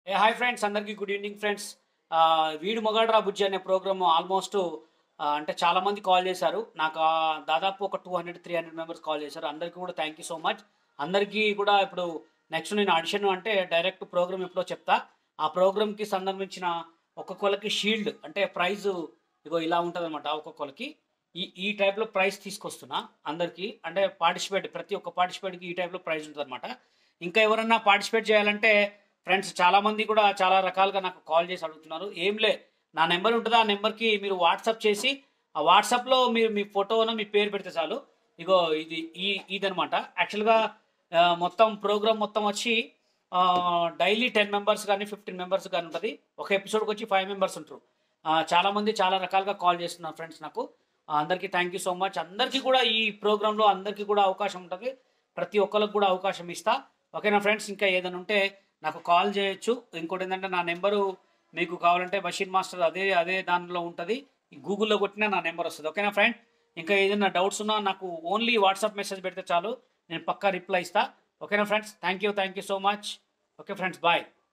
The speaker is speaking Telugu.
ఏ హాయ్ ఫ్రెండ్స్ అందరికీ గుడ్ ఈవినింగ్ ఫ్రెండ్స్ వీడు మొగాడ్రా బుజ్జి అనే ప్రోగ్రామ్ ఆల్మోస్ట్ అంటే చాలా మంది కాల్ చేశారు నాకు ఆ, దాదాపు ఒక two hundred three hundred members call చేశారు అందరికీ కూడా థ్యాంక్ యూ సో మచ్ అందరికీ కూడా ఇప్పుడు నెక్స్ట్ నేను ఆడిషన్ అంటే డైరెక్ట్ ప్రోగ్రామ్ ఎప్పుడో చెప్తా ఆ ప్రోగ్రామ్కి సంబంధించిన ఒక్కొక్కరికి షీల్డ్ అంటే ప్రైజ్ ఇగో ఇలా ఉంటుంది అనమాట ఒక్కొక్కరికి ఈ ఈ టైప్లో ప్రైజ్ తీసుకొస్తున్నా అందరికీ అంటే పార్టిసిపేట్ ప్రతి ఒక్క పార్టిసిపేట్కి ఈ టైప్లో ప్రైజ్ ఉంటుంది అనమాట ఇంకా ఎవరన్నా పార్టిసిపేట్ చేయాలంటే ఫ్రెండ్స్ చాలామంది కూడా చాలా రకాలుగా నాకు కాల్ చేసి అడుగుతున్నారు ఏం లే నా నెంబర్ ఉంటుంది ఆ నెంబర్కి మీరు వాట్సాప్ చేసి ఆ వాట్సాప్లో మీరు మీ ఫోటోను మీ పేరు పెడితే చాలు ఇగో ఇది ఈ ఇదనమాట యాక్చువల్గా ఆ, మొత్తం ప్రోగ్రామ్ మొత్తం వచ్చి డైలీ టెన్ మెంబర్స్ కానీ ఫిఫ్టీన్ మెంబర్స్ కానీ ఉంటుంది ఒక ఎపిసోడ్కి వచ్చి ఫైవ్ మెంబర్స్ ఉంటారు ఆ, చాలామంది చాలా రకాలుగా కాల్ చేస్తున్నారు ఫ్రెండ్స్ నాకు ఆ, అందరికీ థ్యాంక్ యూ సో మచ్ అందరికీ కూడా ఈ ప్రోగ్రాంలో అందరికీ కూడా అవకాశం ఉంటుంది ప్రతి ఒక్కరికి కూడా అవకాశం ఇస్తా ఓకేనా ఫ్రెండ్స్ ఇంకా ఏదైనా ఉంటే నాకు కాల్ చేయొచ్చు ఇంకోటి ఏంటంటే నా నెంబరు మీకు కావాలంటే బషీర్ మాస్టర్ అదే అదే దానిలో ఉంటుంది గూగుల్లో కొట్టినా నా నెంబర్ వస్తుంది ఓకేనా ఫ్రెండ్ ఇంకా ఏదైనా డౌట్స్ ఉన్నా నాకు ఓన్లీ వాట్సాప్ మెసేజ్ పెడితే చాలు నేను పక్కా రిప్లై ఇస్తా ఓకేనా friends thank you thank you so much okay friends bye